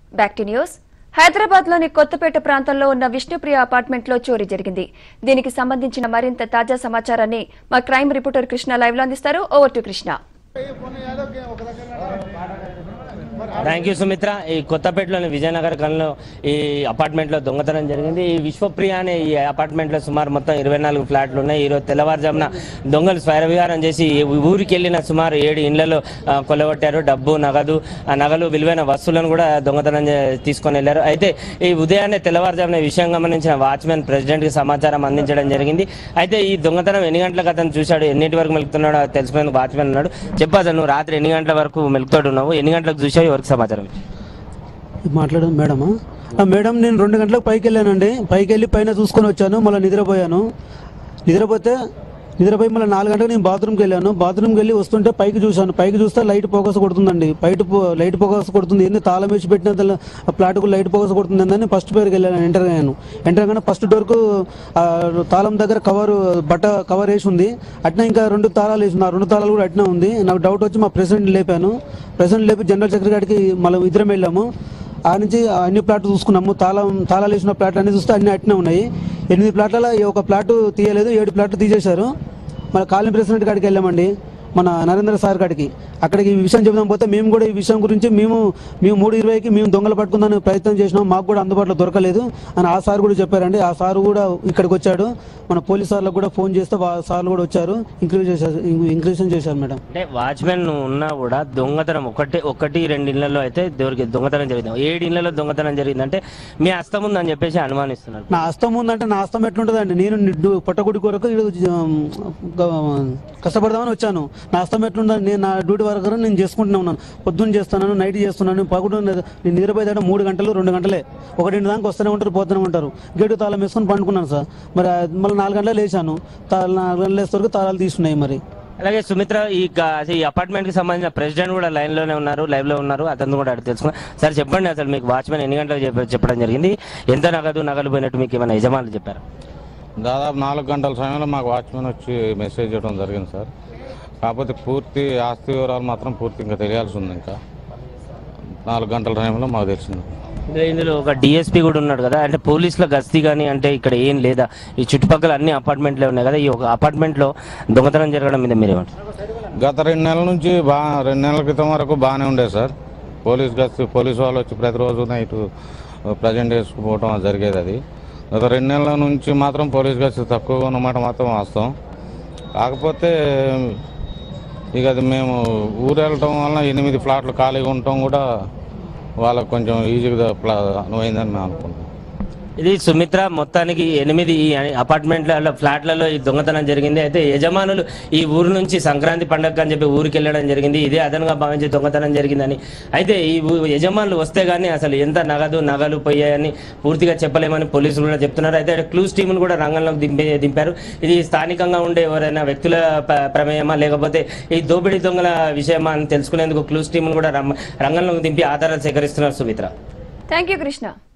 Back to news Hyderabad లోని కొత్తపేట ప్రాంతంలో ఉన్న విష్ణుప్రియ అపార్ట్మెంట్ లో చోరీ జరిగింది దీనికి సంబంధించిన మరింత తాజా సమాచారాన్ని మా క్రైమ్ రిపోర్టర్ కృష్ణ లైవ్ లో అందిస్తారు over to Krishna thank you Sumitra ఈ కొత్తపేటలోని విజయనగర్ కాలంలో ఈ అపార్ట్మెంట్లో దొంగతనం జరిగింది ఈ విశ్వప్రియ అనే ఈ అపార్ట్మెంట్లో సుమారు మొత్తం ఇరవై నాలుగు ఫ్లాట్లు ఉన్నాయి ఈరోజు తెల్లవారుజామున దొంగలు స్వైరవిహారం చేసి ఈ ఊరికి వెళ్ళిన సుమారు ఏడు ఇళ్లలో ఆ, కొల్లగొట్టారు డబ్బు నగదు ఆ నగలు విలువైన వస్తువులను కూడా దొంగతనం చే- తీసుకొని వెళ్ళారు అయితే ఈ ఉదయాన్నే తెల్లవారుజామున ఈ విషయం గమనించిన వాచ్మెన్ ప్రెసిడెంట్కి సమాచారం అందించడం జరిగింది అయితే ఈ దొంగతనం ఎన్ని గంటలకు అతను చూశాడు ఎన్నింటి వరకు మెలుకుతున్నాడో తెలుసుకునేందుకు వాచ్మెన్ ఉన్నాడు చెప్పాదు నువ్వు రాత్రి ఎన్ని గంటల వరకు మెలుకుతాడు ఉన్నావు ఎన్ని గంటలకు చూసావు ఎవరికి సమాచారం ఇచ్చావు? మాట్లాడడం మేడమా ఆ, మేడం నేను రెండు గంటలకు పైకి వెళ్ళానండి పైకి వెళ్ళి పైన చూసుకొని వచ్చాను మళ్ళీ నిద్రపోయాను నిద్రపోతే నిద్రపోయి మళ్ళీ నాలుగు గంటలకు నేను బాత్రూమ్కి వెళ్ళాను బాత్రూమ్కి వెళ్ళి వస్తుంటే పైకి చూశాను పైకి చూస్తే లైట్ ఫోకస్ కొడుతుందండి బయట పో- లైట్ ఫోకస్ కొడుతుంది ఏంది తాళం వేసి పెట్టిన ప్లాట్కు లైట్ ఫోకస్ కొడుతుంది అని ఫస్ట్ పేరుకి వెళ్ళాను ఎంటర్ అయ్యాను ఎంటర్ అయ్యాను ఫస్ట్ డోర్కు ఆ, తాళం దగ్గర కవర్ బట్ట కవర్ వేసి ఉంది అట్నే ఇంకా రెండు తాళాలు వేసి ఉంది ఆ రెండు తాళాలు కూడా అట్నే ఉంది నాకు డౌట్ వచ్చి మా ప్రెసిడెంట్ లేపాను ప్రెసిడెంట్ లేపి జనరల్ సెక్రటరీ గారికి మళ్ళీ ఇద్దరం వెళ్ళాము ఆ నుంచి అన్ని ప్లాట్లు చూసుకున్నాము తాళం తాళాలు వేసిన ప్లాట్లు అన్ని చూస్తే అన్ని అట్నే ఉన్నాయి ఎనిమిది ప్లాట్లలో ఈ ఒక ప్లాట్ తీయలేదు ఏడు ప్లాట్లు తీసేశారు మన కాలనీ ప్రెసిడెంట్ కాడికి వెళ్ళామండి మన నరేంద్ర సార్ కాడికి అక్కడికి ఈ విషయం చెబుదాం పోతే మేము కూడా ఈ విషయం గురించి మేము మేము మూడు ఇరవైకి మేము దొంగలు పట్టుకుందాని ప్రయత్నం చేసినాం మాకు కూడా అందుబాటులో దొరకలేదు అని ఆ సార్ కూడా చెప్పారండి ఆ సార్ కూడా ఇక్కడికి వచ్చాడు మన పోలీస్ సార్లకు కూడా ఫోన్ చేస్తే వా సార్లు కూడా వచ్చారు ఇంక్రీజ్ చేశారు ఇంక్రీజన్ చేశారు మేడం అంటే వాచ్మెన్ ఉన్నా కూడా దొంగతనం ఒకటి ఒకటి రెండు ఇళ్లలో అయితే దొరికి దొంగతనం జరిగింది ఏడు ఇళ్లలో దొంగతనం జరిగిందంటే మీ హస్తం ఉందని చెప్పేసి అనుమానిస్తున్నారు నా హస్తం ఉందంటే నా హస్తం ఎట్లుంటుందండి నేను నిడ్డు పొట్టగుడి కొరకు ఈడ, ఉమ్, గ- కష్టపడదామని వచ్చాను నా హస్తం ఎట్లుందని నేను నా డ్యూటీ వరకు నేను చేసుకుంటూనే ఉన్నాను పొద్దున్న చేస్తున్నాను నైట్ చేస్తున్నాను పగుడు నేను నిద్రపోయేదాట మూడు గంటలు రెండు గంటలే ఒకటి దాకా వస్తూనే ఉంటారు పోతూనే ఉంటారు గేటు తాళం వేసుకొని పండుకున్నాను సార్ మరి ఆ- మళ్ళీ నాలుగు గంటలు లేచాను తాళ నాలుగు గంటలు వేస్తే తాళాలు తీసుకున్నాయి మరి అలాగే సుమిత్ర ఈ గా- ఈ అపార్ట్మెంట్ కి సంబంధించిన ప్రెసిడెంట్ కూడా లైన్ లోనే ఉన్నారు లైవ్ లో ఉన్నారు అతను కూడా అడిగి తెలుసుకున్నా సార్ చెప్పండి అసలు మీకు వాచ్మెన్ ఎన్ని గంటలకు చెప్ప- చెప్పడం జరిగింది ఎంత నగదు నగలు పోయినట్టు మీకు ఏమైనా యజమానులు చెప్పారు దాదాపు నాలుగు గంటల సమయంలో మాకు వాచ్మెన్ వచ్చి మెసేజ్ ఇవ్వడం జరిగింది సార్ కాకపోతే పూర్తి ఆస్తి వివరాలు మాత్రం పూర్తి ఇంకా తెలియాల్సి ఉంది ఇంకా నాలుగు గంటల టైంలో మాకు తెలిసింది ఇందులో- ఇందులో ఒక డిఎస్పీ కూడా ఉన్నాడు కదా అంటే పోలీసుల గస్తీ కానీ అంటే ఇక్కడ ఏం లేదా ఈ చుట్టుపక్కల అన్ని అపార్ట్మెంట్లే ఉన్నాయి కదా ఈ ఒక అపార్ట్మెంట్ లో దొంగతనం జరగడం మీద మీరేమంటారు గత రెండు నెలల నుంచి బా రెండు నెలల క్రితం వరకు బాగానే ఉండేది సార్ పోలీస్ గస్తీ పోలీస్ వాళ్ళు వచ్చి ప్రతిరోజు నైట్ ప్రజెంట్ చేసుకుపోవటం జరిగేది అది గత రెండు నెలల నుంచి మాత్రం పోలీస్ గస్తీ తక్కువగా ఉన్నమాట మాత్రం వాస్తవం కాకపోతే ఇక అది మేము ఊరు వెళ్ళటం వలన ఎనిమిది ఫ్లాట్లు ఖాళీగా ఉండటం కూడా వాళ్ళకు కొంచెం ఈజీగా ప్లా అనువైందని మేము అనుకుంటున్నాం ఇది సుమిత్ర మొత్తానికి ఎనిమిది ఈ అపార్ట్మెంట్లలో ఫ్లాట్లలో ఈ దొంగతనం జరిగింది అయితే యజమానులు ఈ ఊరు నుంచి సంక్రాంతి పండగ అని చెప్పి ఊరికి వెళ్ళడం జరిగింది ఇదే అదనంగా భావించి దొంగతనం జరిగిందని అయితే ఈ ఊ- యజమానులు వస్తే గానీ అసలు ఎంత నగదు నగలు పోయాయని పూర్తిగా చెప్పలేమని పోలీసులు కూడా చెప్తున్నారు అయితే క్లూస్ టీములు కూడా రంగంలోకి దింపే దింపారు ఇది స్థానికంగా ఉండే ఎవరైనా వ్యక్తుల ప- ప్రమేయమా లేకపోతే ఈ దోపిడీ దొంగల విషయమా అని తెలుసుకునేందుకు క్లూస్ టీములు కూడా రం- రంగంలోకి దింపి ఆధారాలు సేకరిస్తున్నారు సుమిత్ర థ్యాంక్ యూ కృష్ణ